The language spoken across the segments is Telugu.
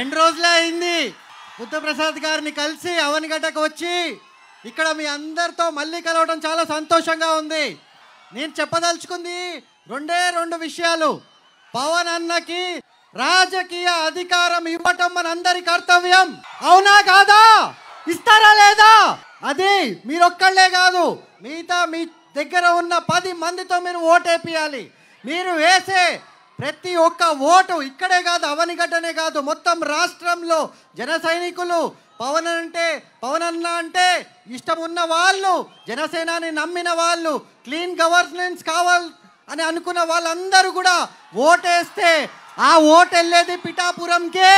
రెండు రోజులే అయింది బుద్ధప్రసాద్ గారిని కలిసి అవనిగడ్డకు వచ్చి ఇక్కడ మీ అందరితో మళ్ళీ కలవడం చాలా సంతోషంగా ఉంది నేను చెప్పదలుచుకుంది రెండే రెండు విషయాలు పవన్ అన్నకి రాజకీయ అధికారం ఇవ్వటం మనందరి కర్తవ్యం అవునా కాదా ఇస్తారా లేదా అది మీరొక్కళ్ళే కాదు మిగతా మీ దగ్గర ఉన్న పది మందితో మీరు ఓటేపియాలి మీరు వేసే ప్రతి ఒక్క ఓటు ఇక్కడే కాదు అవనిగడ్డనే కాదు మొత్తం రాష్ట్రంలో జన సైనికులు పవన్ అంటే పవన్ అన్న అంటే ఇష్టం ఉన్న వాళ్ళు జనసేనాని నమ్మిన వాళ్ళు క్లీన్ గవర్నెన్స్ కావాలి అని అనుకున్న వాళ్ళందరూ కూడా ఓటేస్తే ఆ ఓటు వెళ్ళేది పిఠాపురంకే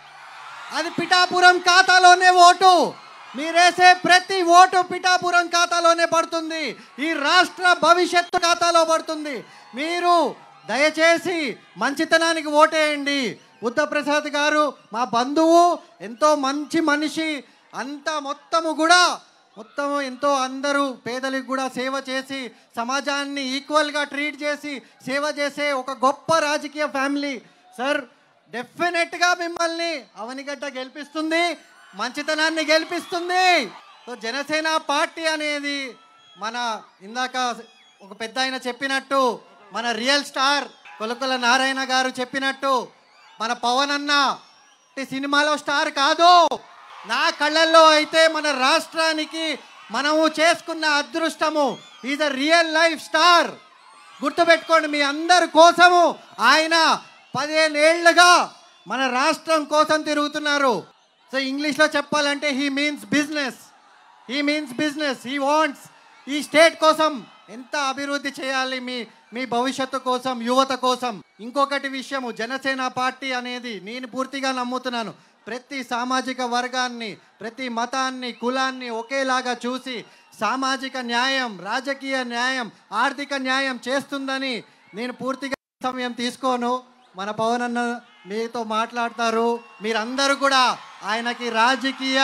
అది పిఠాపురం ఖాతాలోనే ఓటు మీరేసే ప్రతి ఓటు పిఠాపురం ఖాతాలోనే పడుతుంది ఈ రాష్ట్ర భవిష్యత్తు ఖాతాలో పడుతుంది మీరు దయచేసి మంచితనానికి ఓటేయండి బుద్ధప్రసాద్ గారు మా బంధువు ఎంతో మంచి మనిషి అంతా మొత్తము కూడా మొత్తము ఎంతో అందరూ పేదలకు కూడా సేవ చేసి సమాజాన్ని ఈక్వల్గా ట్రీట్ చేసి సేవ చేసే ఒక గొప్ప రాజకీయ ఫ్యామిలీ సార్ డెఫినెట్గా మిమ్మల్ని అవనిగడ్డ గెలిపిస్తుంది మంచితనాన్ని గెలిపిస్తుంది సో జనసేన పార్టీ అనేది మన ఇందాక ఒక పెద్ద ఆయన చెప్పినట్టు మన రియల్ స్టార్ కొలకొల నారాయణ గారు చెప్పినట్టు మన పవన్ అన్న ఈ సినిమాలో స్టార్ కాదు నా కళ్ళల్లో అయితే మన రాష్ట్రానికి మనము చేసుకున్న అదృష్టము is a real life star గుర్తుపెట్టుకోండి మీ అందరి కోసము ఆయన పదిహేనేళ్లుగా మన రాష్ట్రం కోసం తిరుగుతున్నారు సో ఇంగ్లీష్లో చెప్పాలంటే he means business he means business he wants ఈ స్టేట్ కోసం ఎంత అభివృద్ధి చేయాలి మీ మీ భవిష్యత్తు కోసం యువత కోసం ఇంకొకటి విషయము జనసేన పార్టీ అనేది నేను పూర్తిగా నమ్ముతున్నాను ప్రతి సామాజిక వర్గాన్ని ప్రతి మతాన్ని కులాన్ని ఒకేలాగా చూసి సామాజిక న్యాయం రాజకీయ న్యాయం ఆర్థిక న్యాయం చేస్తుందని నేను పూర్తిగా సమయం తీసుకోను మన పవన్ అన్న మీతో మాట్లాడతారు మీరందరూ కూడా ఆయనకి రాజకీయ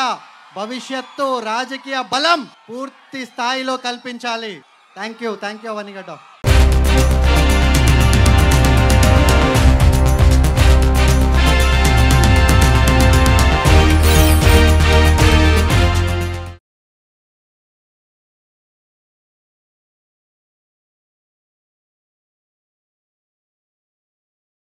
భవిష్యత్తు రాజకీయ బలం పూర్తి స్థాయిలో కల్పించాలి thank you thank you Avanigadda